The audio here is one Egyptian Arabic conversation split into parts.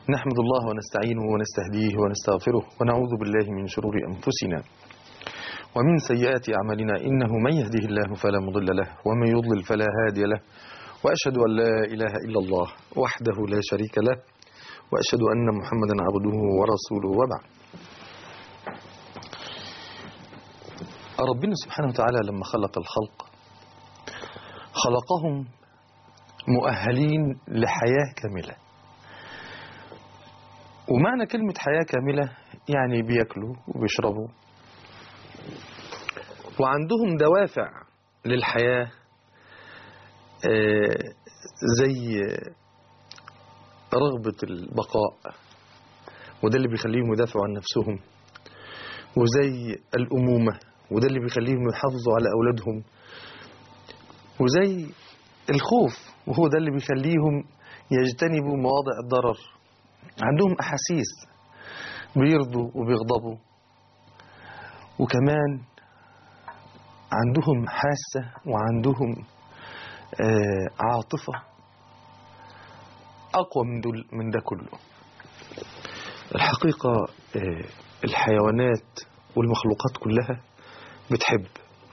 نحمد الله ونستعينه ونستهديه ونستغفره ونعوذ بالله من شرور أنفسنا ومن سيئات أعمالنا إنه من يهده الله فلا مضل له ومن يضلل فلا هادي له وأشهد أن لا إله إلا الله وحده لا شريك له وأشهد أن محمدا عبده ورسوله وبعد ربنا سبحانه وتعالى لما خلق الخلق خلقهم مؤهلين لحياة كاملة ومعنى كلمة حياة كاملة يعني بياكلوا وبيشربوا وعندهم دوافع للحياة آه، زي رغبة البقاء وده اللي بيخليهم يدافعوا عن نفسهم وزي الأمومة وده اللي بيخليهم يحافظوا على أولادهم وزي الخوف وهو ده اللي بيخليهم يجتنبوا مواضع الضرر عندهم أحاسيس بيرضوا وبيغضبوا وكمان عندهم حاسة وعندهم آه، عاطفة أقوى من, دول من ده كله الحقيقة آه، الحيوانات والمخلوقات كلها بتحب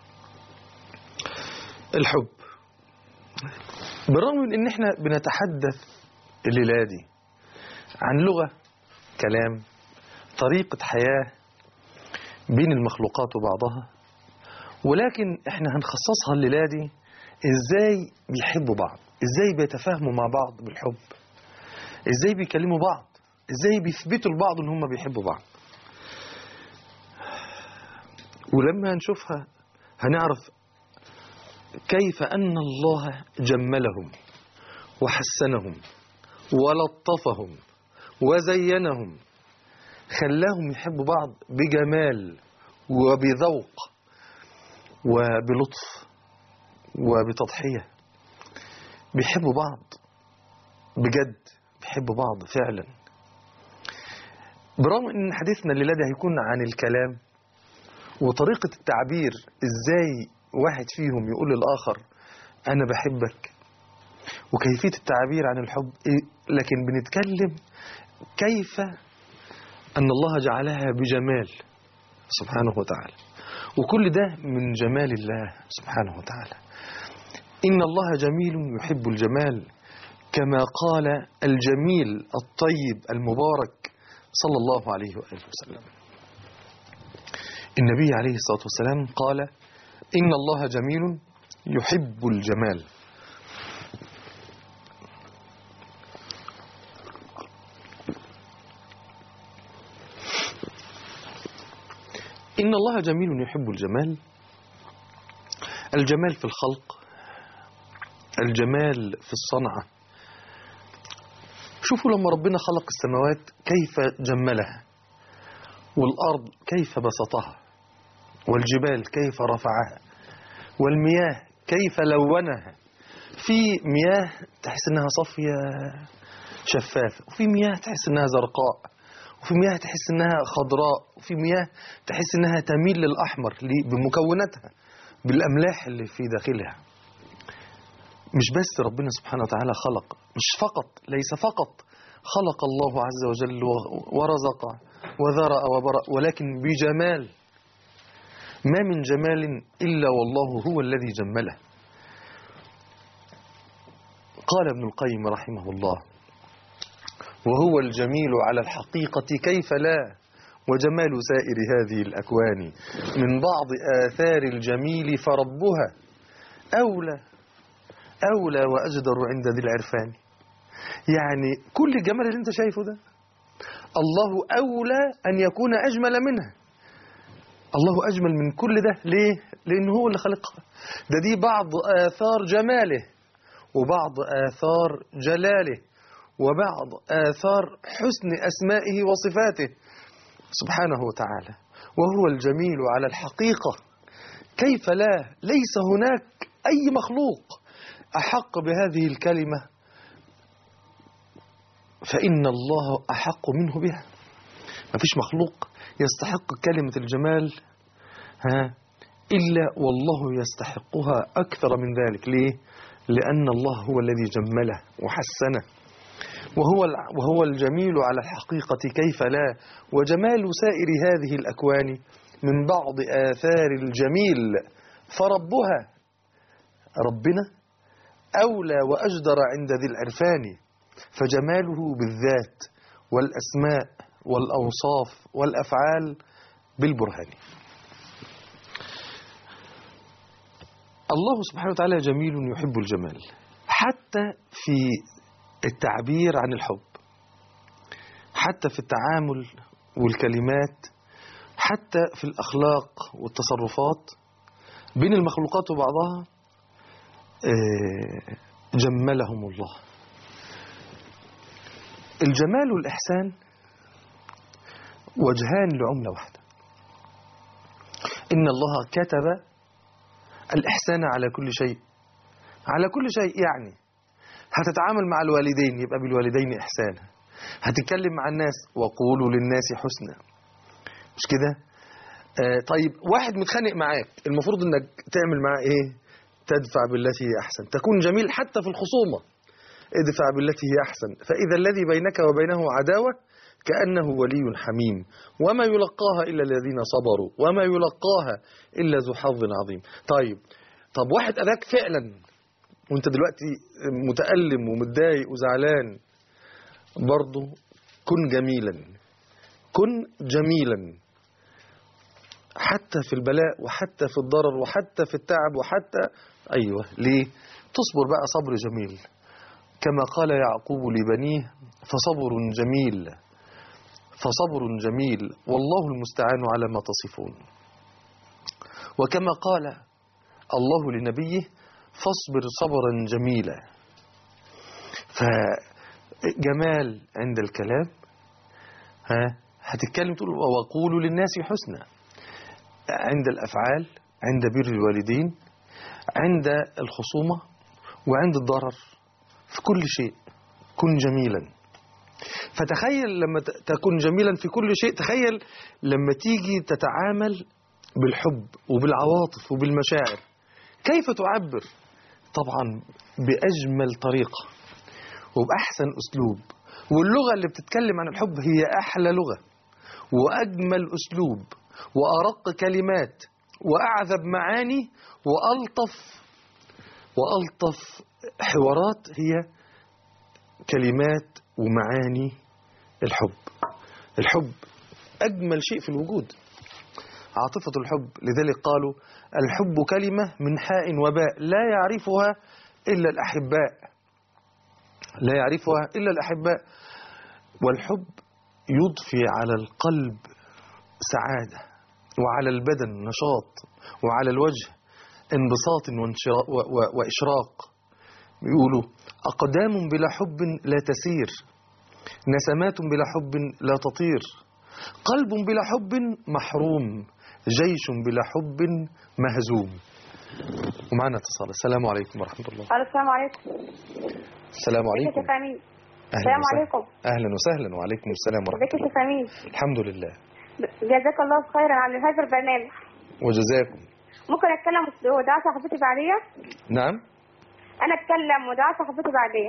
الحب بالرغم من ان احنا بنتحدث الليلة دي عن لغة كلام طريقة حياة بين المخلوقات وبعضها ولكن احنا هنخصصها الليلة دي ازاي بيحبوا بعض ازاي بيتفاهموا مع بعض بالحب ازاي بيكلموا بعض ازاي بيثبتوا لبعض ان هم بيحبوا بعض ولما هنشوفها هنعرف كيف أن الله جملهم وحسنهم ولطفهم وزينهم خلاهم يحبوا بعض بجمال وبذوق وبلطف وبتضحية بيحبوا بعض بجد بيحبوا بعض فعلا برغم ان حديثنا الليلة دي هيكون عن الكلام وطريقة التعبير ازاي واحد فيهم يقول للآخر أنا بحبك وكيفية التعبير عن الحب إيه؟ لكن بنتكلم كيف أن الله جعلها بجمال سبحانه وتعالى وكل ده من جمال الله سبحانه وتعالى إن الله جميل يحب الجمال كما قال الجميل الطيب المبارك صلى الله عليه وآله وسلم النبي عليه الصلاة والسلام قال إن الله جميل يحب الجمال إن الله جميل يحب الجمال الجمال في الخلق الجمال في الصنعة شوفوا لما ربنا خلق السماوات كيف جملها والأرض كيف بسطها والجبال كيف رفعها والمياه كيف لونها في مياه تحس انها صافية شفافة وفي مياه تحس انها زرقاء وفي مياه تحس انها خضراء وفي مياه تحس انها تميل للأحمر ليه؟ بمكوناتها بالأملاح اللي في داخلها مش بس ربنا سبحانه وتعالى خلق مش فقط ليس فقط خلق الله عز وجل ورزق وذرأ وبرأ ولكن بجمال ما من جمال إلا والله هو الذي جمله قال ابن القيم رحمه الله وهو الجميل على الحقيقة كيف لا وجمال سائر هذه الأكوان من بعض آثار الجميل فربها أولى أولى وأجدر عند ذي العرفان يعني كل الجمال اللي انت شايفه ده الله أولى أن يكون أجمل منها الله أجمل من كل ده ليه؟ لأنه هو اللي خلقها ده دي بعض آثار جماله وبعض آثار جلاله وبعض آثار حسن أسمائه وصفاته سبحانه وتعالى وهو الجميل على الحقيقة كيف لا ليس هناك أي مخلوق أحق بهذه الكلمة فإن الله أحق منه بها ما فيش مخلوق يستحق كلمة الجمال ها إلا والله يستحقها أكثر من ذلك ليه؟ لأن الله هو الذي جمله وحسنه وهو الع- وهو الجميل على الحقيقة كيف لا وجمال سائر هذه الأكوان من بعض آثار الجميل فربها ربنا أولى وأجدر عند ذي العرفان فجماله بالذات والأسماء والأوصاف والأفعال بالبرهان الله سبحانه وتعالى جميل يحب الجمال حتى في التعبير عن الحب حتى في التعامل والكلمات حتى في الأخلاق والتصرفات بين المخلوقات وبعضها آه، جملهم الله الجمال والإحسان وجهان لعملة واحدة إن الله كتب الإحسان على كل شيء على كل شيء يعني هتتعامل مع الوالدين يبقى بالوالدين إحسانا هتتكلم مع الناس وقولوا للناس حسنا مش كده آه طيب واحد متخانق معاك المفروض انك تعمل معاه ايه تدفع بالتي هي احسن تكون جميل حتى في الخصومه ادفع بالتي هي احسن فاذا الذي بينك وبينه عداوه كانه ولي حميم وما يلقاها الا الذين صبروا وما يلقاها الا ذو حظ عظيم طيب طب واحد اذاك فعلا وانت دلوقتي متالم ومتضايق وزعلان برضه كن جميلا كن جميلا حتى في البلاء وحتى في الضرر وحتى في التعب وحتى أيوة ليه تصبر بقى صبر جميل كما قال يعقوب لبنيه فصبر جميل فصبر جميل والله المستعان على ما تصفون وكما قال الله لنبيه فاصبر صبرا جميلا فجمال عند الكلام ها هتتكلم تقول وقولوا للناس حسنا عند الأفعال عند بر الوالدين عند الخصومة وعند الضرر في كل شيء كن جميلا فتخيل لما ت- تكون جميلا في كل شيء تخيل لما تيجي تتعامل بالحب وبالعواطف وبالمشاعر كيف تعبر طبعا بأجمل طريقة وبأحسن أسلوب واللغة اللي بتتكلم عن الحب هي أحلى لغة وأجمل أسلوب وأرق كلمات وأعذب معاني وألطف وألطف حوارات هي كلمات ومعاني الحب الحب أجمل شيء في الوجود عاطفة الحب لذلك قالوا الحب كلمة من حاء وباء لا يعرفها إلا الأحباء لا يعرفها إلا الأحباء والحب يضفي على القلب سعادة وعلى البدن نشاط وعلى الوجه انبساط وانشرا- و- و- وإشراق يقولوا أقدام بلا حب لا تسير نسمات بلا حب لا تطير قلب بلا حب محروم جيش بلا حب مهزوم ومعنا اتصال السلام عليكم ورحمة الله الو السلام عليكم السلام ازيك عليكم يا شيخ امين أهلا السلام وسهلا. عليكم أهلا وسهلا وعليكم السلام ورحمة ازيك يا الله شيخ امين الحمد لله جزاك الله خيرا على هذا البرنامج وجزاكم ممكن اتكلم ودعاء صاحبتي بعديه نعم انا اتكلم ودعاء صاحبتي بعديه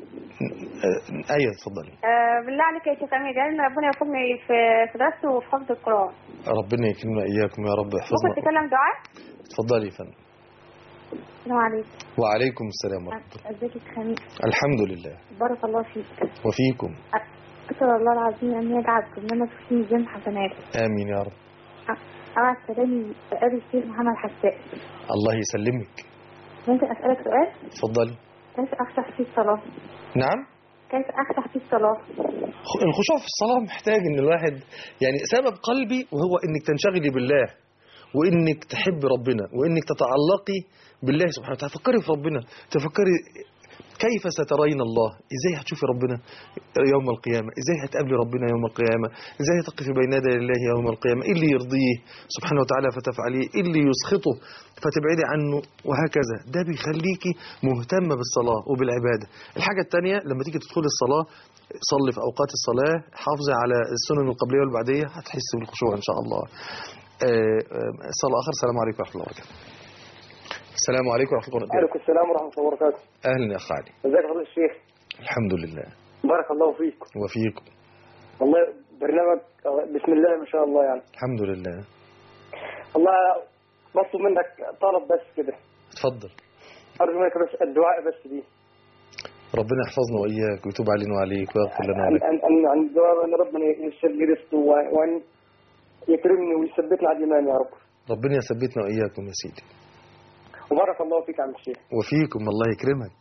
آه، أيوة اتفضلي أه بالله عليك يا شيخ امين لان ربنا يوفقني في في دراسته وفي حفظ القران ربنا يكرمنا إياكم يا رب ممكن يحفظنا تتكلم دعاء اتفضلي يا فندم السلام عليكم وعليكم السلام ورحمة الله ازيك يا شيخ امين الحمد لله بارك الله فيك وفيكم اسال الله العظيم ان يجعل برنامج في ميزان حسنات آمين يا رب اوعى تسالني سؤال الشيخ محمد حساء الله يسلمك ممكن اسالك سؤال اتفضلي كيف افتح فيه الصلاه نعم كيف افتح فيه الصلاه الخشوع في الصلاة محتاج ان الواحد يعني سبب قلبي وهو انك تنشغلي بالله وانك تحب ربنا وانك تتعلقي بالله سبحانه وتعالى فكري في ربنا تفكري كيف سترين الله ازاي هتشوفي ربنا يوم القيامة ازاي هتقابلي ربنا يوم القيامة ازاي هتقفي بين يدي الله يوم القيامة ايه اللي يرضيه سبحانه وتعالى فتفعليه ايه اللي يسخطه فتبعدي عنه وهكذا ده بيخليكي مهتمة بالصلاة وبالعبادة الحاجة الثانية لما تيجي تدخلي الصلاة صلي في أوقات الصلاة حافظي على السنن القبلية والبعدية هتحس بالخشوع إن شاء الله آه، آه، الصلاة آخر السلام عليكم ورحمة الله وبركاته السلام عليكم ورحمة الله وبركاته وعليكم السلام ورحمة الله وبركاته أهلا يا أخ علي ازيك يا فضيلة الشيخ الحمد لله بارك الله فيكم وفيكم والله برنامج آه، بسم الله ما شاء الله يعني الحمد لله والله بطلب منك طلب بس كده اتفضل أرجو منك بس الدعاء بس دي ربنا يحفظنا وإياك ويتوب علينا وعليك ويغفر لنا عن ولك عن عن عن الدعاء أن ربنا ييسر لي رزقه وأن وأن يكرمني ويثبتني على الإيمان يا رب ربنا يثبتنا وإياكم يا سيدي وبارك الله فيك يا عم الشيخ وفيكم الله يكرمك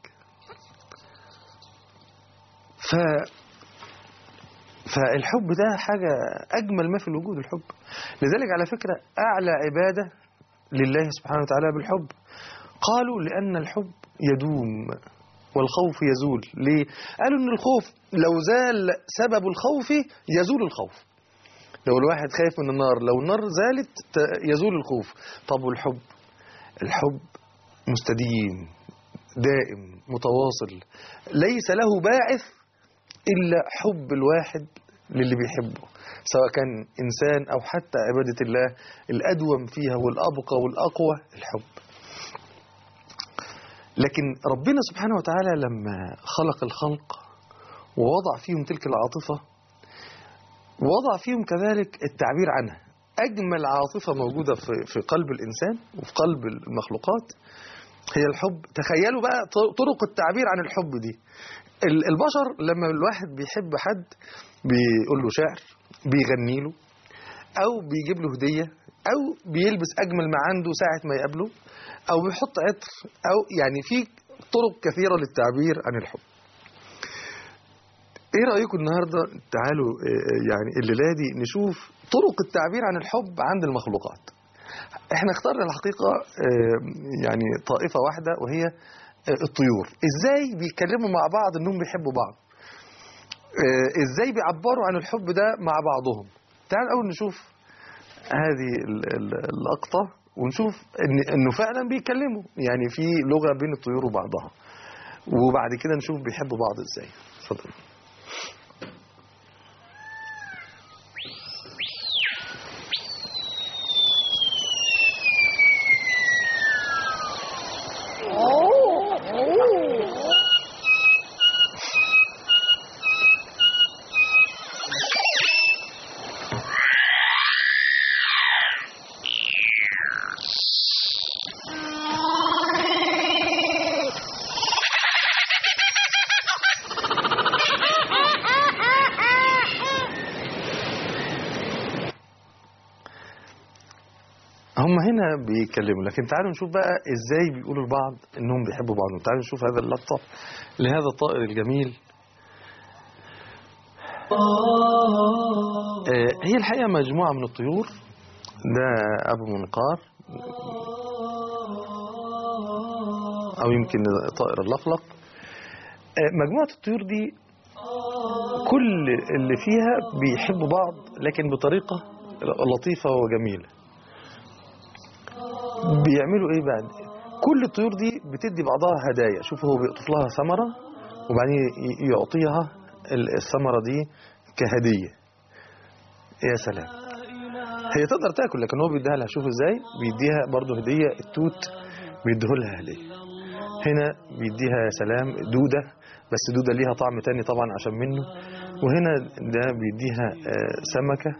ف فالحب ده حاجة أجمل ما في الوجود الحب لذلك على فكرة أعلى عبادة لله سبحانه وتعالى بالحب قالوا لأن الحب يدوم والخوف يزول ليه؟ قالوا أن الخوف لو زال سبب الخوف يزول الخوف لو الواحد خايف من النار لو النار زالت ت- يزول الخوف طب والحب الحب مستديم دائم متواصل ليس له باعث إلا حب الواحد للي بيحبه سواء كان إنسان أو حتى عبادة الله الأدوم فيها والأبقى والأقوى الحب لكن ربنا سبحانه وتعالى لما خلق الخلق ووضع فيهم تلك العاطفة وضع فيهم كذلك التعبير عنها أجمل عاطفة موجودة في في قلب الإنسان وفي قلب المخلوقات هي الحب تخيلوا بقى ط- طرق التعبير عن الحب دي ال- البشر لما الواحد بيحب حد بيقول له شعر بيغني له أو بيجيب له هدية أو بيلبس أجمل ما عنده ساعة ما يقابله أو بيحط عطر أو يعني في طرق كثيرة للتعبير عن الحب ايه رايكم النهارده تعالوا آه، يعني الليله دي نشوف طرق التعبير عن الحب عند المخلوقات احنا اخترنا الحقيقه آه، يعني طائفه واحده وهي آه، الطيور ازاي بيتكلموا مع بعض انهم بيحبوا بعض آه، ازاي بيعبروا عن الحب ده مع بعضهم تعال اول نشوف هذه ال- ال- اللقطه ونشوف ان انه فعلا بيتكلموا يعني في لغه بين الطيور وبعضها وبعد كده نشوف بيحبوا بعض ازاي اتفضل هم هنا بيتكلموا لكن تعالوا نشوف بقى ازاي بيقولوا لبعض انهم بيحبوا بعض تعالوا نشوف هذا اللقطة لهذا الطائر الجميل آه، هي الحقيقة مجموعة من الطيور ده أبو منقار أو يمكن طائر اللقلق آه، مجموعة الطيور دي كل اللي فيها بيحبوا بعض لكن بطريقة لطيفة وجميلة بيعملوا ايه بعد كل الطيور دي بتدي بعضها هدايا شوف هو بيقطف لها ثمرة وبعدين ي- يعطيها ال- الثمرة دي كهدية يا سلام هي تقدر تاكل لكن هو بيديها لها شوف ازاي بيديها برضه هدية التوت بيديه لها هدية هنا بيديها يا سلام دودة بس دودة ليها طعم تاني طبعا عشان منه وهنا ده بيديها آه، سمكة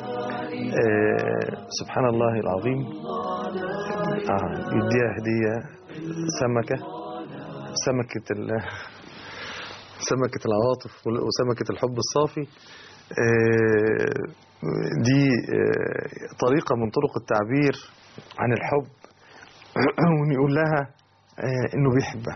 آه، سبحان الله العظيم آه يديها هدية سمكة سمكة ال سمكة العواطف وال- وسمكة الحب الصافي آه، دي آه، طريقة من طرق التعبير عن الحب ونقول لها آه، انه بيحبها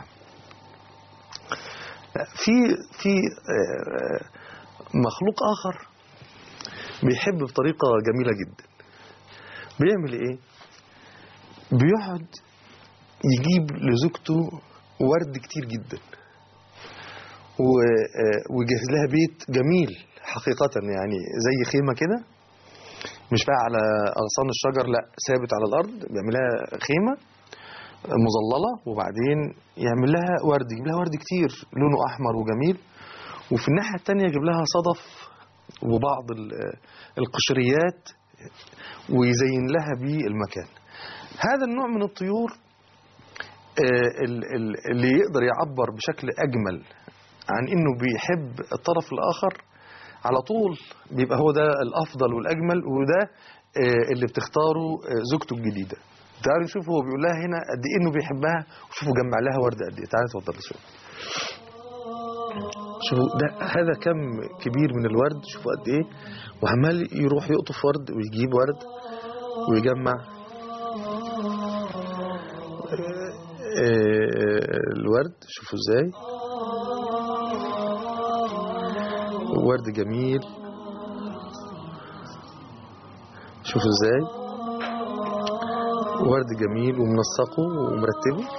في في آه، مخلوق اخر بيحب بطريقة جميلة جدا بيعمل ايه بيقعد يجيب لزوجته ورد كتير جدا و- آه، ويجهز لها بيت جميل حقيقة يعني زي خيمة كده مش بقى على أغصان الشجر لا ثابت على الأرض بيعمل لها خيمة مظللة وبعدين يعمل لها ورد يجيب لها ورد كتير لونه أحمر وجميل وفي الناحية التانية يجيب لها صدف وبعض ال- القشريات ويزين لها بيه المكان هذا النوع من الطيور آه، ال- ال- اللي يقدر يعبر بشكل أجمل عن انه بيحب الطرف الاخر على طول بيبقى هو ده الافضل والاجمل وده آه، اللي بتختاره آه، زوجته الجديده تعالوا شوفوا هو بيقول لها هنا قد ايه انه بيحبها وشوفوا جمع لها ورده قد ايه تعالوا اتفضل شوفوا شوفوا ده هذا كم كبير من الورد شوفوا قد ايه وعمال يروح يقطف ورد ويجيب ورد ويجمع آه، الورد شوفوا ازاي ورد جميل شوفوا ازاي ورد جميل ومنسقه ومرتبه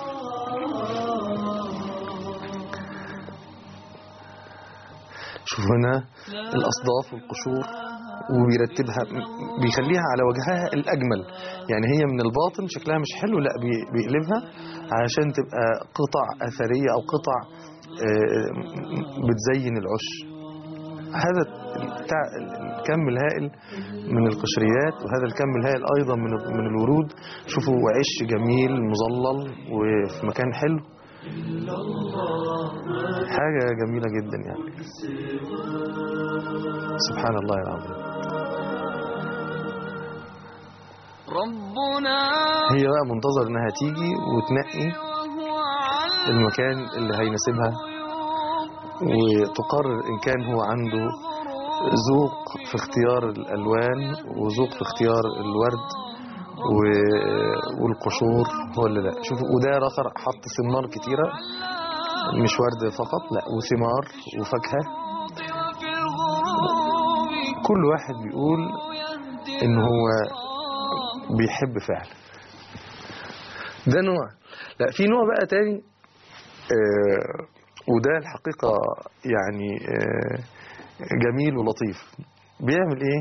شوفوا هنا الأصداف والقشور وبيرتبها بيخليها على وجهها الأجمل يعني هي من الباطن شكلها مش حلو لا بي- بيقلبها علشان تبقى قطع أثرية أو قطع آه، بتزين العش هذا بتاع الكم الهائل من القشريات وهذا الكم الهائل أيضا من من الورود شوفوا عش جميل مظلل وفي مكان حلو حاجة جميلة جدا يعني سبحان الله العظيم ربنا هي بقى منتظر انها تيجي وتنقي وهو على المكان اللي هيناسبها وتقرر ان كان هو عنده ذوق في اختيار الالوان وذوق في اختيار الورد و- والقشور هو اللي لا شوفوا وده رخر حط ثمار كتيره مش ورد فقط لا وثمار وفاكهه في الغروب كل واحد بيقول يهدي ان هو بيحب فعلا ده نوع لا في نوع بقى تاني آه وده الحقيقة يعني آه جميل ولطيف بيعمل ايه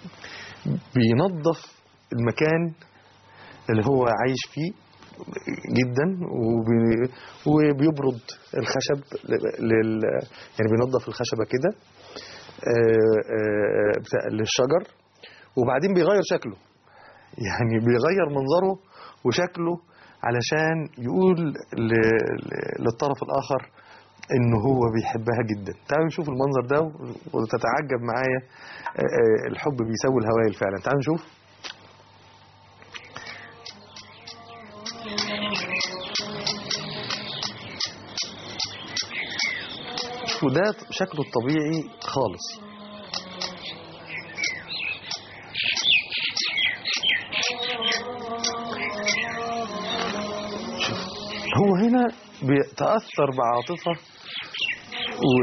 بينظف المكان اللي هو عايش فيه جدا وبي وبيبرد الخشب لل يعني بينظف الخشبة كده آه، آه، بتاع- للشجر وبعدين بيغير شكله يعني بيغير منظره وشكله علشان يقول ل- ل- للطرف الآخر إنه هو بيحبها جدا تعالوا نشوف المنظر ده وتتعجب معايا آه، آه، الحب بيساوي الهوايل فعلا تعالوا نشوف شوفوا ده شكله الطبيعي خالص هو هنا بيتأثر بعاطفة و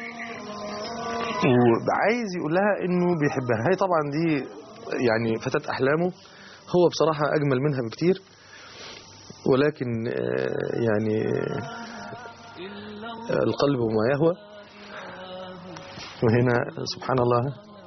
وعايز يقول لها انه بيحبها هي طبعا دي يعني فتاة احلامه هو بصراحة اجمل منها بكتير ولكن آه، يعني آه، القلب وما يهوى وهنا سبحان الله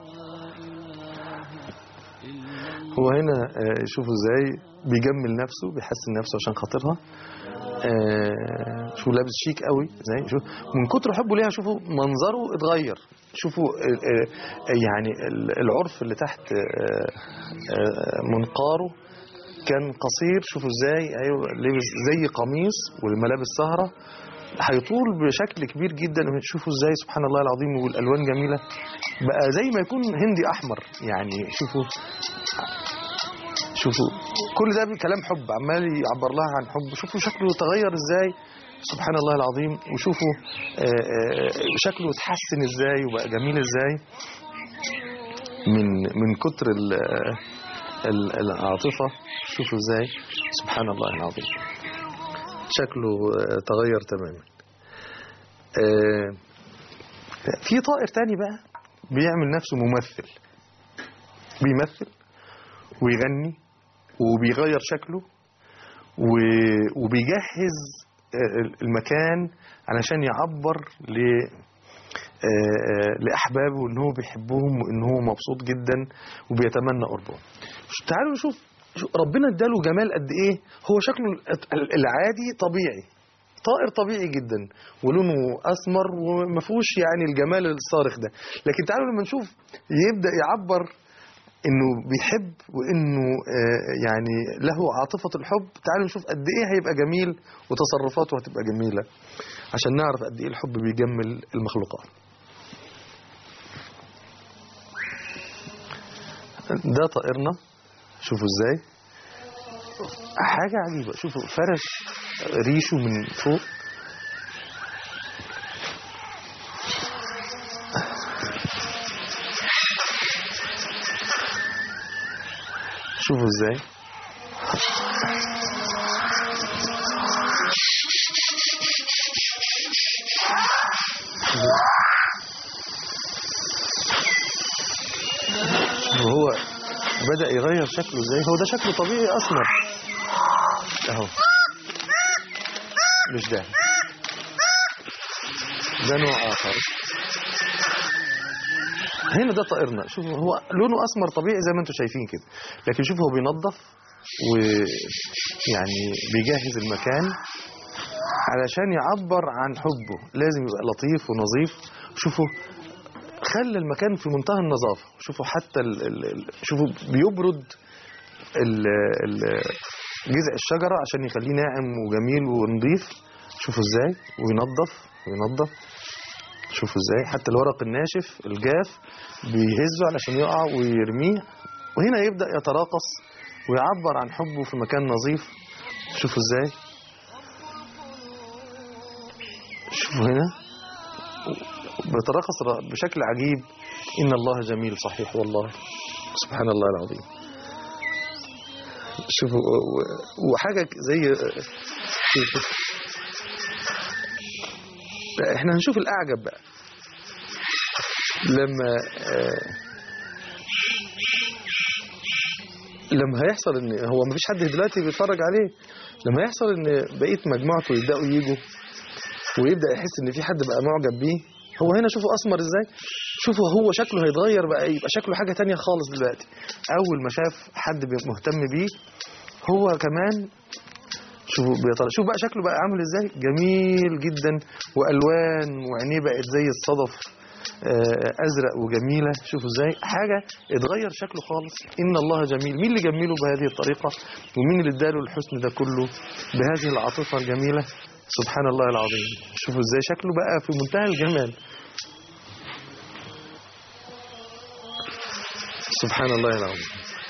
هو هنا آه، شوفوا ازاي بيجمل نفسه بيحسن نفسه عشان خاطرها آه، شو لابس شيك قوي زي شوف من كتر حبه ليها شوفوا منظره اتغير شوفوا آه، آه، يعني ال- العرف اللي تحت آه، آه، منقاره كان قصير شوفوا ازاي ايوه لابس زي قميص والملابس سهره هيطول بشكل كبير جدا شوفوا ازاي سبحان الله العظيم والالوان جميله بقى زي ما يكون هندي احمر يعني شوفوا شوفوا كل ده كلام حب عمال يعبر لها عن حب شوفوا شكله تغير ازاي سبحان الله العظيم وشوفوا آه، آه، شكله اتحسن ازاي وبقى جميل ازاي من من كتر ال- ال- العاطفة شوفوا ازاي سبحان الله العظيم شكله آه، تغير تماما آه، في طائر تاني بقى بيعمل نفسه ممثل بيمثل ويغني وبيغير شكله و- وبيجهز آه، المكان علشان يعبر ل آه، آه، لأحبابه إن هو بيحبهم وإن هو مبسوط جدا وبيتمنى قربهم ش- تعالوا نشوف شو- ربنا اداله جمال قد إيه هو شكله ال- العادي طبيعي طائر طبيعي جدا ولونه أسمر وما فيهوش يعني الجمال الصارخ ده لكن تعالوا لما نشوف يبدأ يعبر انه بيحب وانه آه، يعني له عاطفة الحب تعالوا نشوف قد ايه هيبقى جميل وتصرفاته هتبقى جميلة عشان نعرف قد ايه الحب بيجمل المخلوقات ده طائرنا شوفوا ازاي حاجة عجيبة شوفوا فرش ريشه من فوق شوفوا ازاي وهو بدأ يغير شكله ازاي هو ده شكله طبيعي اسمر اهو مش ده ده نوع اخر هنا ده طائرنا شوفوا هو لونه اسمر طبيعي زي ما انتم شايفين كده لكن شوفوا هو بينظف ويعني بيجهز المكان علشان يعبر عن حبه لازم يبقى لطيف ونظيف شوفوا خلى المكان في منتهى النظافة شوفوا حتى ال ال ال شوفوا بيبرد ال ال جذع الشجرة عشان يخليه ناعم وجميل ونظيف شوفوا ازاي وينظف وينظف شوفوا ازاي حتى الورق الناشف الجاف بيهزه علشان يقع ويرميه وهنا يبدأ يتراقص ويعبر عن حبه في مكان نظيف شوفوا ازاي شوفوا هنا بيتراقص بشكل عجيب إن الله جميل صحيح والله سبحان الله العظيم شوفوا و- وحاجة زي شوفوا. لا، احنا هنشوف الأعجب بقى لما آه، لما هيحصل ان هو مفيش حد دلوقتي بيتفرج عليه لما يحصل ان بقيه مجموعته يبداوا يجوا ويبدا يحس ان في حد بقى معجب بيه هو هنا شوفوا اسمر ازاي شوفوا هو شكله هيتغير بقى يبقى شكله حاجه تانية خالص دلوقتي اول ما شاف حد بيبقى مهتم بيه هو كمان شوفوا بيطلع شوف بقى شكله بقى عامل ازاي جميل جدا والوان وعينيه بقت زي الصدف آه، ازرق وجميله شوفوا ازاي حاجه اتغير شكله خالص ان الله جميل مين اللي جمله بهذه الطريقه ومين اللي اداله الحسن ده كله بهذه العاطفه الجميله سبحان الله العظيم شوفوا ازاي شكله بقى في منتهى الجمال سبحان الله العظيم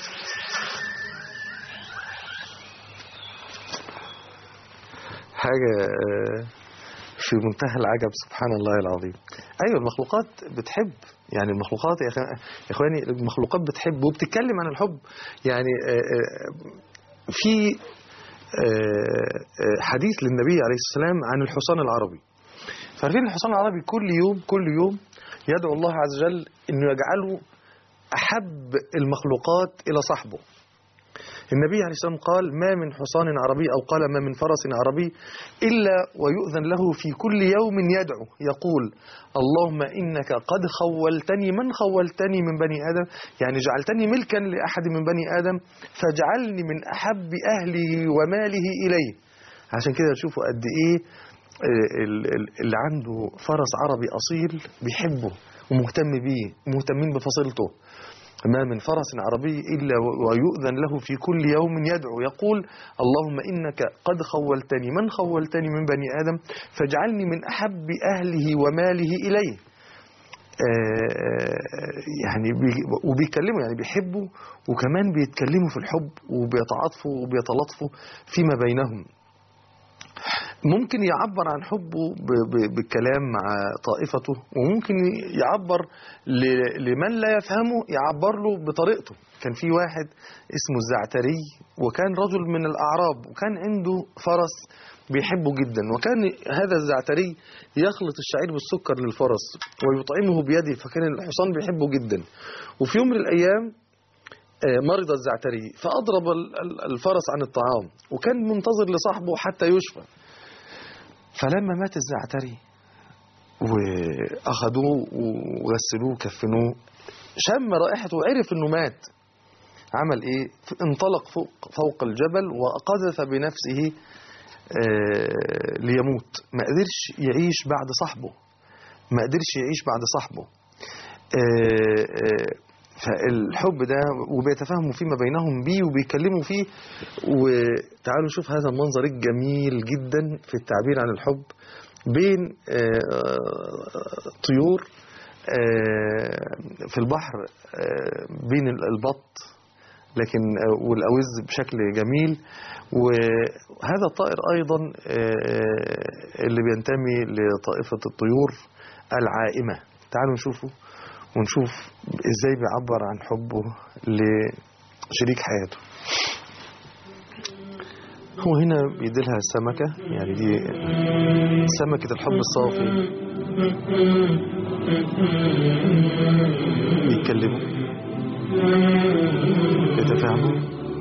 حاجة آه، في منتهى العجب سبحان الله العظيم أيوة المخلوقات بتحب يعني المخلوقات يا أخي- يا إخواني المخلوقات بتحب وبتتكلم عن الحب يعني آه، آه، في آه، آه، حديث للنبي عليه السلام عن الحصان العربي فعارفين الحصان العربي كل يوم كل يوم يدعو الله عز وجل انه يجعله احب المخلوقات الى صاحبه النبي عليه الصلاه والسلام قال ما من حصان عربي او قال ما من فرس عربي الا ويؤذن له في كل يوم يدعو يقول اللهم انك قد خولتني من خولتني من بني ادم يعني جعلتني ملكا لاحد من بني ادم فاجعلني من احب اهله وماله اليه عشان كده تشوفوا قد ايه آه، ال- ال- اللي عنده فرس عربي اصيل بيحبه ومهتم بيه مهتمين بفصيلته ما من فرس عربي إلا و- ويؤذن له في كل يوم يدعو يقول اللهم إنك قد خولتني من خولتني من بني آدم فاجعلني من أحب أهله وماله إليه آه، يعني بي- وبيتكلموا يعني بيحبوا وكمان بيتكلموا في الحب وبيتعاطفوا وبيتلاطفوا فيما بينهم ممكن يعبر عن حبه ب- ب- بالكلام مع طائفته وممكن يعبر ل- لمن لا يفهمه يعبر له بطريقته كان في واحد اسمه الزعتري وكان رجل من الأعراب وكان عنده فرس بيحبه جدا وكان هذا الزعتري يخلط الشعير بالسكر للفرس ويطعمه بيده فكان الحصان بيحبه جدا وفي يوم من الأيام آه، مرض الزعتري فأضرب ال- ال- الفرس عن الطعام وكان منتظر لصاحبه حتى يشفى فلما مات الزعتري وأخذوه وغسلوه وكفنوه شم رائحته وعرف انه مات عمل ايه انطلق فوق, فوق الجبل وقذف بنفسه آه، ليموت ما قدرش يعيش بعد صاحبه ما قدرش يعيش بعد صاحبه آه، آه، فالحب ده وبيتفاهموا فيما بينهم بيه وبيكلموا فيه وتعالوا نشوف هذا المنظر الجميل جدا في التعبير عن الحب بين آه، طيور آه، في البحر آه، بين البط لكن آه، والأوز بشكل جميل وهذا الطائر أيضا آه، اللي بينتمي لطائفة الطيور العائمة تعالوا نشوفه ونشوف ازاي بيعبر عن حبه لشريك حياته هو هنا بيديلها السمكة يعني دي سمكة الحب الصافي بيتكلموا يتفاهموا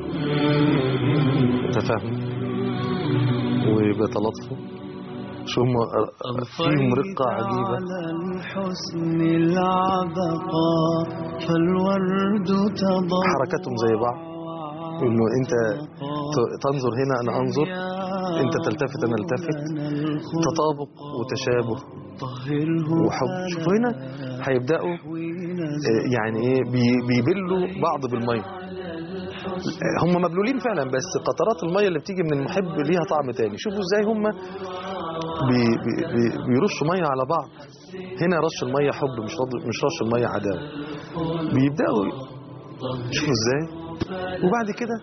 يتفاهموا وبيتلطفوا شو هم فيهم رقة عجيبة على الحسن العبقى فالورد تضوع حركاتهم زي بعض انه انت ت- تنظر هنا انا انظر انت تلتفت انا التفت تطابق وتشابه طهره وحب شوفوا هنا هيبداوا آه، يعني ايه بي- بيبلوا بعض بالميه آه، هم مبلولين فعلا بس قطرات الميه اللي بتيجي من المحب ليها طعم تاني شوفوا ازاي هم بي بي بي بيرشوا ميه على بعض هنا رش الميه حب مش رد- مش رش الميه عداوه بيبداوا شوفوا ازاي وبعد كده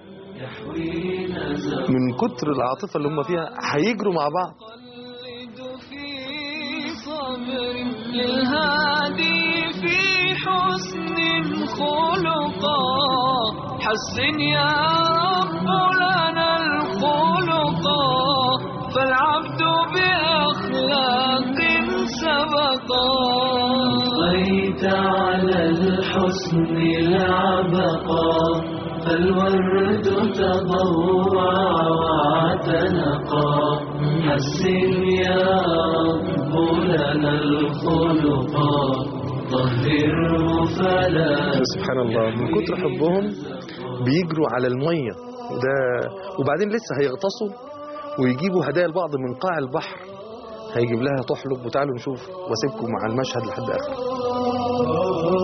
من كتر العاطفه اللي هم فيها هيجروا مع بعض يقلد في صبر للهادي في حسن خلقا حسن يا رب لنا الخلقا فالعبد بأخلاق سبقا بقيت على الحسن العبقا فالورد تضوع واعتنقا حسن يا رب لنا الخلقا طهره فلا سبحان الله من كتر حبهم بيجروا على الميه وده وبعدين لسه هيغطسوا ويجيبوا هدايا لبعض من قاع البحر هيجيب لها تحلب وتعالوا نشوف واسيبكم مع المشهد لحد اخره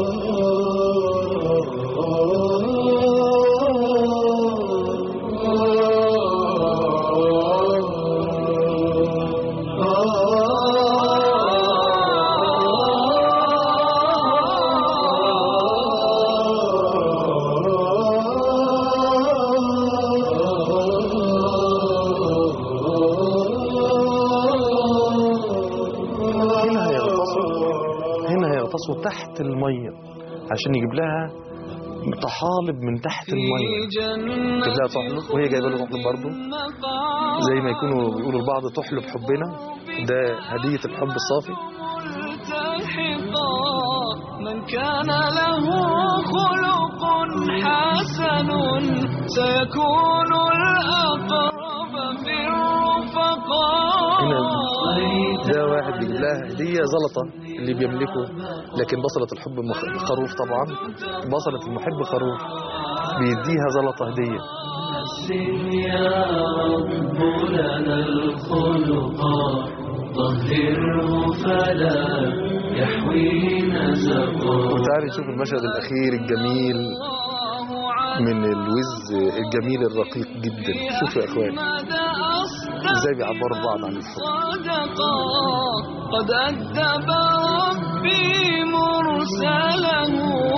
هنا هيغطسوا هنا هيغطسوا تحت الميه عشان يجيب لها طحالب من تحت الميه يجيب لها تحلب وهي جايبه له تحلب برضه زي ما يكونوا بيقولوا لبعض تحلب حبنا ده هديه الحب الصافي ملتحقا من كان له خلق حسن سيكون الأقرب في الرفقاء هنا ده واحد بيجيب لها هديه زلطه اللي بيملكه لكن بصله الحب مخ- خروف طبعا بصله المحب خروف بيديها زلطه هديه حسن يا رب لنا الخلقا طهره فلا يحوي نزقا وتعالي نشوف المشهد الاخير الجميل من الوز الجميل الرقيق جدا شوفوا يا اخوان ازاي بيعبروا بعض عن الحب صدقا قد أدب ربي مرسله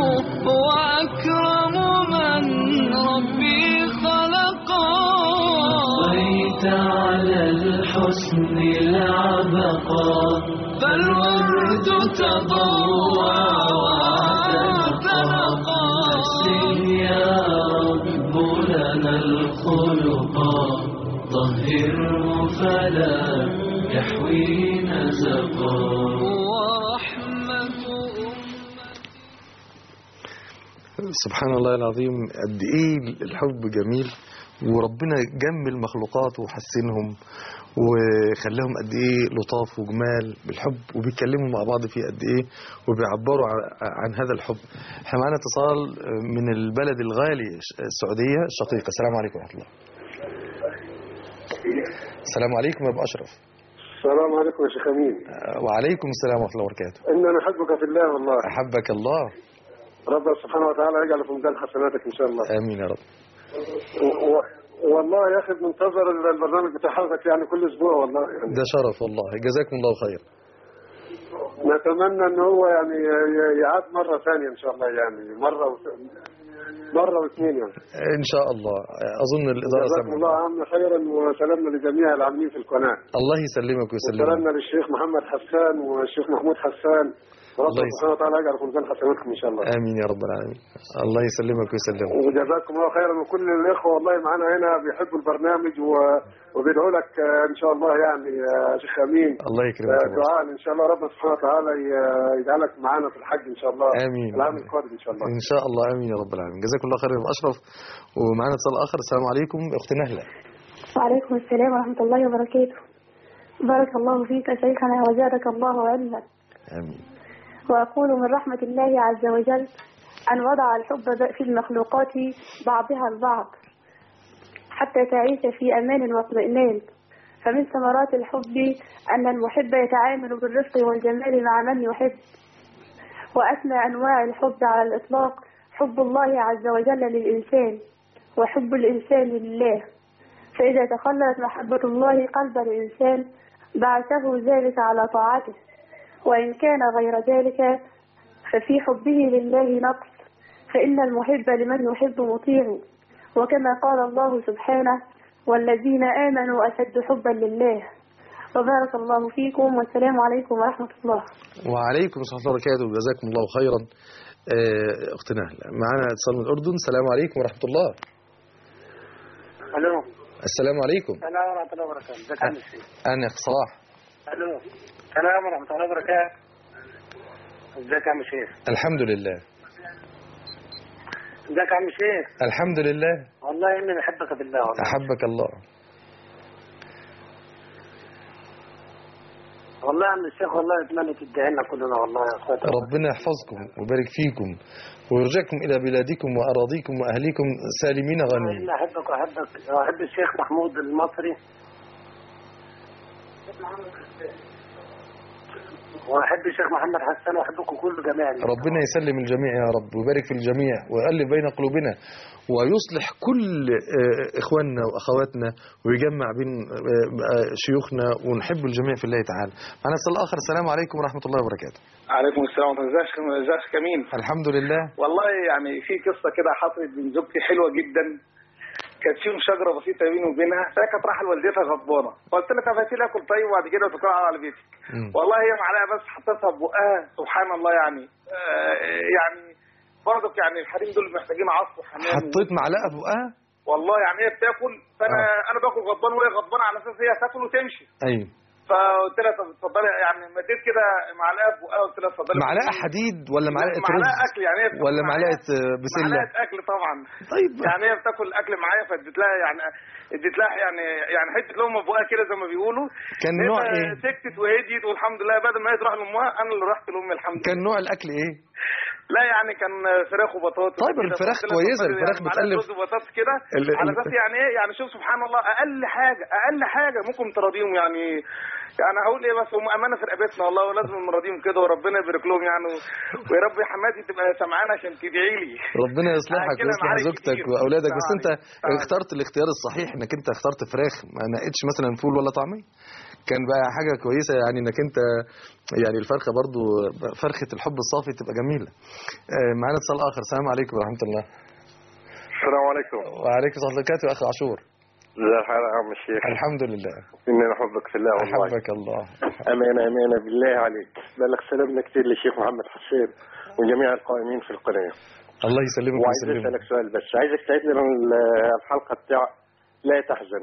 وأكرم من ربي خلقا بقيت على الحسن العبقا فالورد تضوع واعتنقا حسن يا رب لنا الخلقا طهره فلا يحوي نزقا ورحمة سبحان الله العظيم قد ايه الحب جميل وربنا جمل مخلوقاته وحسنهم وخلاهم قد ايه لطاف وجمال بالحب وبيتكلموا مع بعض فيه قد ايه وبيعبروا عن- عن هذا الحب احنا معانا اتصال من البلد الغالي السعوديه الشقيقه السلام عليكم ورحمه الله السلام عليكم يا ابو اشرف السلام عليكم يا شيخ امين وعليكم السلام ورحمه الله وبركاته ان انا احبك في الله والله احبك الله ربنا سبحانه وتعالى يجعل في ميزان حسناتك ان شاء الله امين يا رب و- و- والله يا اخي بننتظر البرنامج بتاع حضرتك يعني كل اسبوع والله يعني ده شرف والله جزاكم الله خير نتمنى ان هو يعني ي- يعاد مره ثانيه ان شاء الله يعني مره و... مره واثنين يعني إن شاء الله أظن الإدارة جزاكم الله سمعت عنا خيرا وسلامنا لجميع العاملين في القناه الله يسلمك ويسلمك وسلامنا للشيخ محمد حسان والشيخ محمود حسان الله ربنا يس- سبحانه وتعالى يجعل في ميزان حسناتكم ان شاء الله آمين يا رب العالمين الله يسلمك ويسلمك وجزاكم الله خيرا وكل الاخوه والله معانا هنا بيحبوا البرنامج و... وبيدعوا لك آه، ان شاء الله يعني يا شيخ امين الله آه، يكرمك يا رب. دعاء ان شاء الله ربنا سبحانه وتعالى ي- يجعلك معانا في الحج ان شاء الله آمين. العام القادم ان شاء الله إن شاء الله آمين يا رب العالمين جزاكم الله خير يا أبو أشرف ومعنا اتصال آخر السلام عليكم أخت نهلة وعليكم السلام ورحمة الله وبركاته بارك الله فيك يا شيخنا وزادك الله علما آمين وأقول من رحمة الله عز وجل أن وضع الحب في المخلوقات بعضها البعض حتى تعيش في أمان واطمئنان فمن ثمرات الحب أن المحب يتعامل بالرفق والجمال مع من يحب وأسمى أنواع الحب على الإطلاق حب الله عز وجل للإنسان وحب الإنسان لله فإذا تخللت محبة الله قلب الإنسان بعثه ذلك على طاعته وإن كان غير ذلك ففي حبه لله نقص فإن المحب لمن يحب مطيع وكما قال الله سبحانه والذين آمنوا أشد حبا لله وبارك الله فيكم والسلام عليكم ورحمة الله وعليكم ورحمة الله وبركاته جزاكم الله خيرا آه، أخت نهلة معنا اتصال من الأردن السلام عليكم ورحمة الله الو السلام عليكم السلام ورحمه الله وبركاته ازيك يا عم الشيخ أنا أخ صلاح الو السلام ورحمه الله وبركاته ازيك يا عم الشيخ الحمد لله ازيك يا عم الشيخ الحمد لله والله اني بحبك بالله والله أحبك الله والله يا عم الشيخ والله اتمنى تدعي لنا كلنا والله يا اخواتي ربنا يحفظكم ويبارك فيكم ويرجعكم إلى بلادكم وأراضيكم وأهليكم سالمين والله غانمين اني احبك واحبك واحب الشيخ محمود المصري واحب الشيخ محمد حسان واحبكم كل جميعا ربنا يسلم الجميع يا رب ويبارك في الجميع ويؤلف بين قلوبنا ويصلح كل آه، إخواننا وأخواتنا ويجمع بين آه، آه، شيوخنا ونحب الجميع في الله تعالى معنا اتصال آخر السلام عليكم ورحمة الله وبركاته عليكم السلام ورحمة الله ازيك ازيك يا كمين الحمد لله والله يعني في قصة كده حصلت بين زوجتي حلوة جدا كانت فيهم شجرة بسيطة بيني وبينها فهي كانت رايحة لوالدتها غضبانة فقلت لها طب هاتي لي اكل طيب وبعد كده تطلع على بيتك مم. والله هي معلقة بس حطيتها في بقها سبحان الله يعني آه يعني برضك يعني الحريم دول محتاجين عصف وحنان حطيت معلقة في بقها والله يعني هي بتاكل فانا آه. انا باكل غضبان وهي غضبانة على اساس هي تاكل وتمشي أيوه فقلت لها طب اتفضلي يعني مديت كده معلقة في بقها قلت لها اتفضلي معلقة حديد ولا معلقة معلقة رز اكل يعني هي بتاكل ولا معلقة- معلقة آه، بسلة معلقه اكل طبعا طيب يعني هي بتاكل اكل معايا فاديت لها يعني اديت لها يعني يعني حته لقمه في بقها كده زي ما بيقولوا كان هي نوع إيه؟ سكتت وهديت والحمد لله بدل ما هي تروح لامها انا اللي رحت لامي الحمد لله كان نوع الأكل إيه لا يعني كان فراخ وبطاطس طيب كده. الفراخ فقلت لها كويسة، اتفضلي الفراخ يعني معلقة بتألف. رز وبطاطس كده ال- ال- على اساس يعني ايه يعني شوف سبحان الله اقل حاجه اقل حاجه ممكن تراضيهم يعني يعني هقول ايه بس هم امانه في رقبتنا والله ولازم نراضيهم كده وربنا يبارك لهم يعني و- ويا رب يا حماتي تبقى سمعانه عشان تدعي لي ربنا يصلحك كده ويصلح معارك زوجتك كتير. واولادك بس انت تعالي. اخترت الاختيار الصحيح انك انت اخترت فراخ ما نقيتش مثلا فول ولا طعميه كان بقى حاجه كويسه يعني انك انت يعني الفرخه برضو فرخه الحب الصافي تبقى جميله آه، معانا اتصال اخر السلام عليكم ورحمه الله السلام عليكم وعليكم السلام ورحمه الله وبركاته يا اخ عاشور ازي الحال يا عم الشيخ الحمد لله اني احبك في الله والله احبك الله امانه امانه بالله عليك بلغ سلامنا كثير للشيخ محمد حسين وجميع القائمين في القناه الله يسلمك وعايز ويسلمك اسالك سؤال بس عايزك تعيد لنا ال- الحلقه بتاع لا تحزن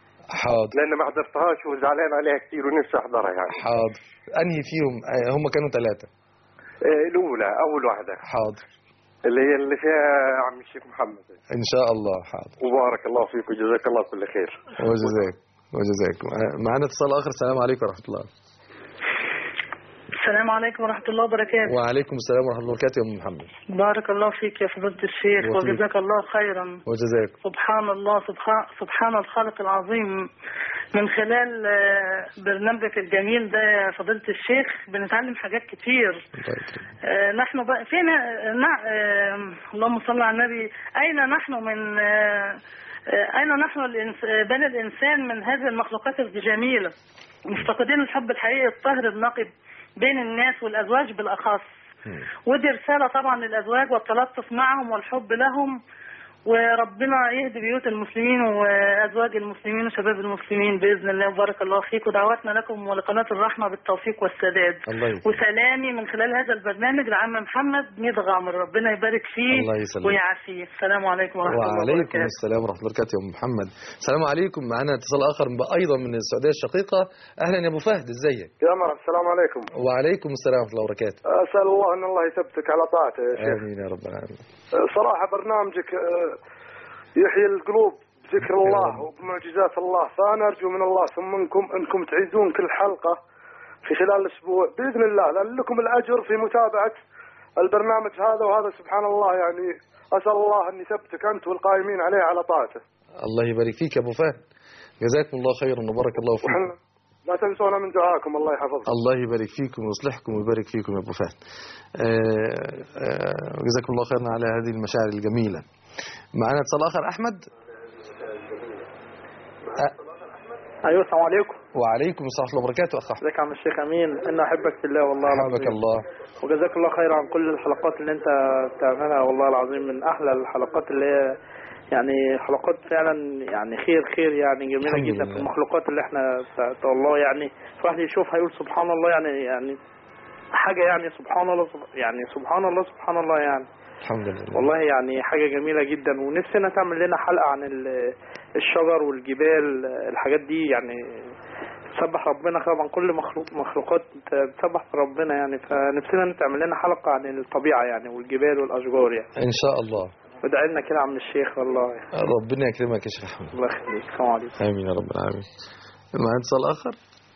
حاضر لان ما حضرتهاش وزعلان عليها كثير ونفسي احضرها يعني حاضر انهي فيهم آه، هم كانوا ثلاثه آه، الاولى اول واحده حاضر اللي هي اللي فيها عم الشيخ محمد ان شاء الله حاضر وبارك الله فيك وجزاك الله كل خير وجزاك وجزاك معنا اتصال اخر السلام عليكم ورحمه الله السلام عليكم ورحمة الله وبركاته وعليكم السلام ورحمة الله وبركاته يا أم محمد بارك الله فيك يا فضيلة الشيخ وفيك. وجزاك الله خيرا وجزاك سبحان الله سبحان, سبحان الخالق العظيم من خلال آه، برنامجك الجميل ده يا فضيلة الشيخ بنتعلم حاجات كتير الله يكرمك آه، نحن بقى فين آه، نع- آه، اللهم صل على النبي أين نحن من آه، آه، أين نحن الإنس- آه، بني الإنسان من هذه المخلوقات الجميلة مفتقدين الحب الحقيقي الطاهر النقي بين الناس والأزواج بالأخص ودي رسالة طبعا للأزواج والتلطف معهم والحب لهم وربنا يهدي بيوت المسلمين وأزواج المسلمين وشباب المسلمين بإذن الله وبارك الله فيك ودعواتنا لكم ولقناة الرحمة بالتوفيق والسداد الله يكرمك وسلامي من خلال هذا البرنامج لعم محمد ميد غامر ربنا يبارك فيه الله يسلمك. ويعافيه السلام عليكم ورحمة الله وعليكم وبركاته السلام ورحمة الله وبركاته يا أم محمد السلام عليكم معنا اتصال آخر أيضا من السعودية الشقيقة أهلا يا أبو فهد إزيك يا مرحبا السلام عليكم وعليكم السلام ورحمة الله وبركاته اسال الله ان الله يثبتك على طاعته يا شيخ آمين يا رب العالمين صراحه برنامجك آه، يحيي القلوب بذكر الله وبمعجزات الله فانا ارجو من الله ثم منكم انكم تعيدون كل حلقه في خلال الاسبوع باذن الله لان لكم الاجر في متابعه البرنامج هذا وهذا سبحان الله يعني اسال الله ان يثبتك انت والقائمين عليه على طاعته الله يبارك فيك يا أبو فهد جزاكم الله خيرا وبارك الله فيكم وحنا لا تنسونا من دعائكم الله يحفظكم الله يبارك فيكم ويصلحكم ويبارك فيكم يا ابو فهد. آه، آه، جزاكم الله خيرا على هذه المشاعر الجميله. معنا اتصال اخر احمد ايوه السلام عليكم وعليكم السلام ورحمه الله وبركاته اخ احمد ازيك يا عم الشيخ امين انا احبك في الله والله حبك العظيم الله وجزاك الله خير عن كل الحلقات اللي انت بتعملها والله العظيم من احلى الحلقات اللي هي يعني حلقات فعلا يعني خير خير يعني جميله الحمد جدا لله. في المخلوقات اللي احنا بتاعت الله يعني الواحد يشوفها يقول سبحان الله يعني يعني حاجه يعني سبحان الله سب- يعني سبحان الله سبحان الله يعني الحمد لله والله يعني حاجة جميلة جدا ونفسنا تعمل لنا حلقة عن ال- الشجر والجبال الحاجات دي يعني تسبح ربنا طبعا كل مخلوق مخلوقات بتسبح في ربنا يعني فنفسنا تعمل لنا حلقة عن الطبيعة يعني والجبال والأشجار يعني ان شاء الله وادعي لنا كده يا عم الشيخ والله ربنا يكرمك يا شيخ احمد الله يخليك السلام عليكم امين يا رب العالمين معنا اتصال اخر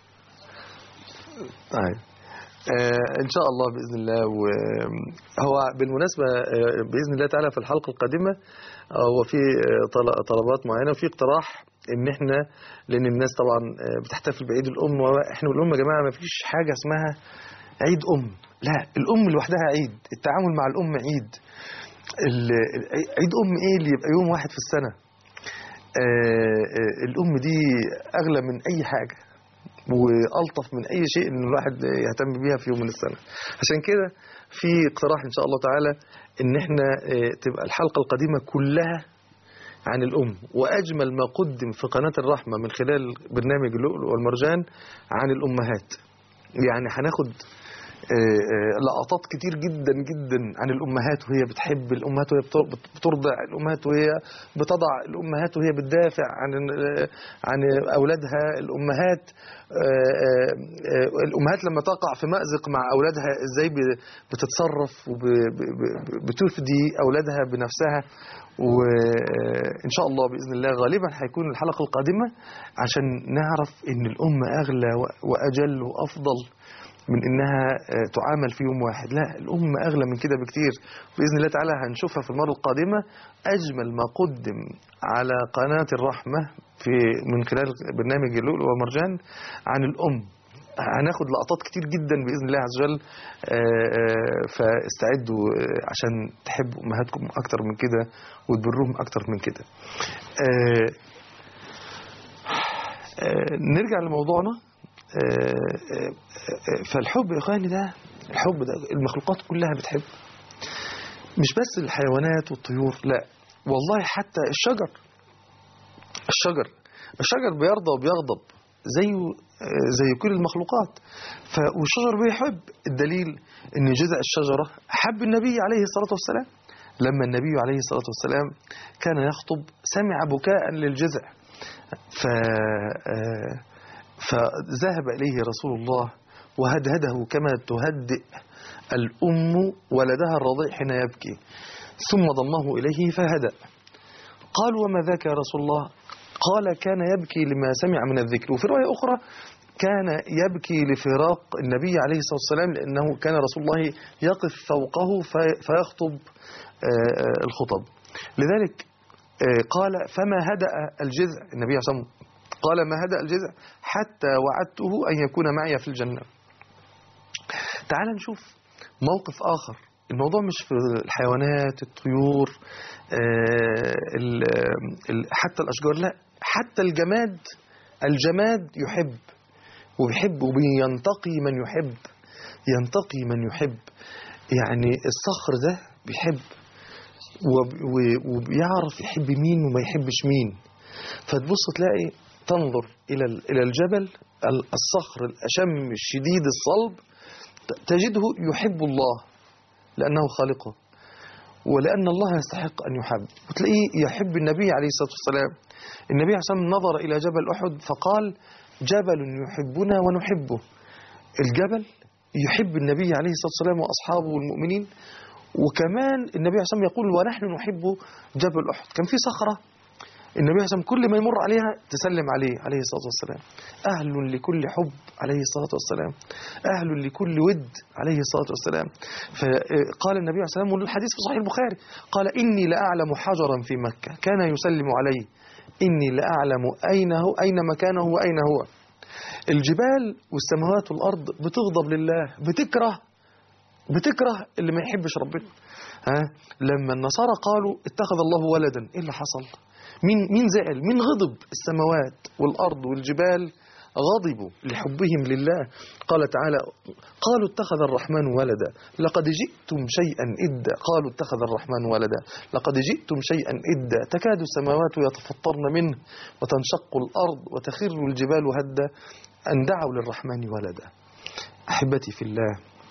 طيب آه ان شاء الله باذن الله وهو بالمناسبه آه باذن الله تعالى في الحلقه القادمه آه هو في آه طل- طلبات معينه وفي اقتراح ان احنا لان الناس طبعا آه بتحتفل بعيد الام واحنا بنقول لهم يا جماعه ما فيش حاجه اسمها عيد ام لا الام لوحدها عيد التعامل مع الام عيد ال- ال- عيد ام ايه اللي يبقى يوم واحد في السنه آه، آه، الأم دي أغلى من أي حاجة وألطف من أي شيء إن الواحد يهتم بيها في يوم من السنة عشان كده في اقتراح إن شاء الله تعالى إن إحنا آه، تبقى الحلقة القديمة كلها عن الأم وأجمل ما قدم في قناة الرحمة من خلال برنامج اللؤلؤ والمرجان عن الأمهات يعني هناخد آه، آه، لقطات كتير جدا جدا عن الامهات وهي بتحب الامهات وهي بتر- بت- بترضع الامهات وهي بتضع الامهات وهي بتدافع عن آه، عن اولادها الامهات آه، آه، آه، الامهات لما تقع في مازق مع اولادها ازاي ب- بتتصرف وبتفدي اولادها بنفسها وان شاء الله باذن الله غالبا هيكون الحلقه القادمه عشان نعرف ان الام اغلى و- واجل وافضل من انها آه، تعامل في يوم واحد لا الام اغلى من كده بكتير باذن الله تعالى هنشوفها في المره القادمه اجمل ما قدم على قناه الرحمه في من خلال برنامج اللؤلؤ والمرجان عن الام هناخد لقطات كتير جدا باذن الله عز وجل آه، آه، فاستعدوا آه، عشان تحبوا امهاتكم اكتر من كده وتبروهم اكتر من كده آه، آه، نرجع لموضوعنا آه، آه، آه، فالحب يا اخواني ده الحب ده المخلوقات كلها بتحب مش بس الحيوانات والطيور لا والله حتى الشجر الشجر الشجر بيرضى وبيغضب زيه آه، زي كل المخلوقات ف والشجر بيحب الدليل ان جذع الشجره حب النبي عليه الصلاه والسلام لما النبي عليه الصلاه والسلام كان يخطب سمع بكاء للجذع ف آه، فذهب إليه رسول الله وهدهده كما تهدئ الأم ولدها الرضيع حين يبكي ثم ضمه إليه فهدأ قال وما ذاك يا رسول الله قال كان يبكي لما سمع من الذكر وفي رواية أخرى كان يبكي لفراق النبي عليه الصلاة والسلام لأنه كان رسول الله يقف فوقه في- فيخطب آه، آه، الخطب لذلك آه، قال فما هدأ الجذع النبي عليه الصلاة والسلام قال ما هدأ الجذع حتى وعدته أن يكون معي في الجنة تعال نشوف موقف آخر الموضوع مش في الحيوانات الطيور آه، ال- ال- حتى الأشجار لا حتى الجماد الجماد يحب وبيحب وبينتقي من يحب ينتقي من يحب يعني الصخر ده بيحب وب- و- وبيعرف يحب مين وما يحبش مين فتبص تلاقي تنظر إلى ال- إلى الجبل ال- الصخر الأشم الشديد الصلب ت- تجده يحب الله لأنه خالقه ولأن الله يستحق أن يحب وتلاقيه يحب النبي عليه الصلاة والسلام النبي عليه الصلاة والسلام نظر إلى جبل أحد فقال جبل يحبنا ونحبه الجبل يحب النبي عليه الصلاة والسلام وأصحابه والمؤمنين وكمان النبي عليه الصلاة والسلام يقول ونحن نحب جبل أحد كان في صخرة النبي عليه الصلاة والسلام كل ما يمر عليها تسلم عليه عليه الصلاة والسلام أهل لكل حب عليه الصلاة والسلام أهل لكل ود عليه الصلاة والسلام فقال النبي عليه الصلاة والسلام والحديث في صحيح البخاري قال إني لأعلم حجرا في مكة كان يسلم عليه إني لأعلم أين هو أين مكانه وأين هو الجبال والسماوات والأرض بتغضب لله بتكره بتكره اللي ما يحبش ربنا ها لما النصارى قالوا اتخذ الله ولدا ايه اللي حصل مين مين زعل مين غضب السماوات والارض والجبال غضبوا لحبهم لله قال تعالى قالوا اتخذ الرحمن ولدا لقد جئتم شيئا إدا قالوا اتخذ الرحمن ولدا لقد جئتم شيئا إدا تكاد السماوات يتفطرن منه وتنشق الأرض وتخر الجبال هدا أن دعوا للرحمن ولدا أحبتي في الله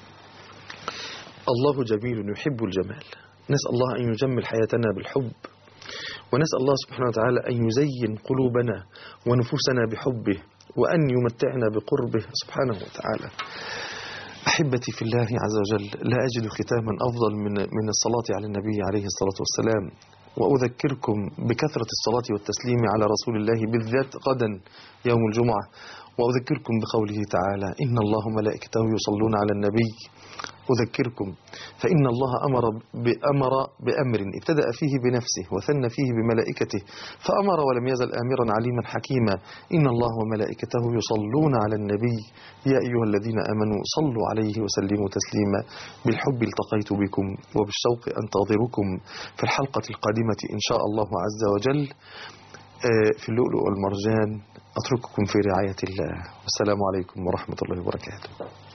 الله جميل يحب الجمال نسأل الله أن يجمل حياتنا بالحب ونسأل الله سبحانه وتعالى أن يزين قلوبنا ونفوسنا بحبه وأن يمتعنا بقربه سبحانه وتعالى أحبتي في الله عز وجل لا أجد ختاما أفضل من من الصلاة على النبي عليه الصلاة والسلام وأذكركم بكثرة الصلاة والتسليم على رسول الله بالذات غدا يوم الجمعة وأذكركم بقوله تعالى إن الله وملائكته يصلون على النبي أذكركم فإن الله أمر بأمر بأمر ابتدأ فيه بنفسه وثنى فيه بملائكته فأمر ولم يزل آمرا عليما حكيما إن الله وملائكته يصلون على النبي يا أيها الذين آمنوا صلوا عليه وسلموا تسليما بالحب التقيت بكم وبالشوق أنتظركم في الحلقة القادمة إن شاء الله عز وجل آه، في اللؤلؤ والمرجان أترككم في رعاية الله والسلام عليكم ورحمة الله وبركاته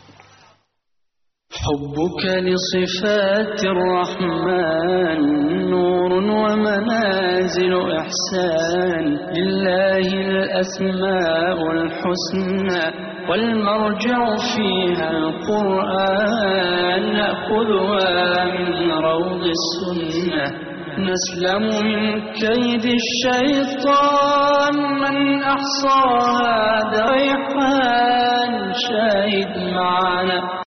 حبك لصفات الرحمن نور ومنازل إحسان لله الأسماء الحسنى والمرجع فيها القرآن نأخذها من روض السنة نسلم من كيد الشيطان من أحصاها ذا ريحان شاهد معنا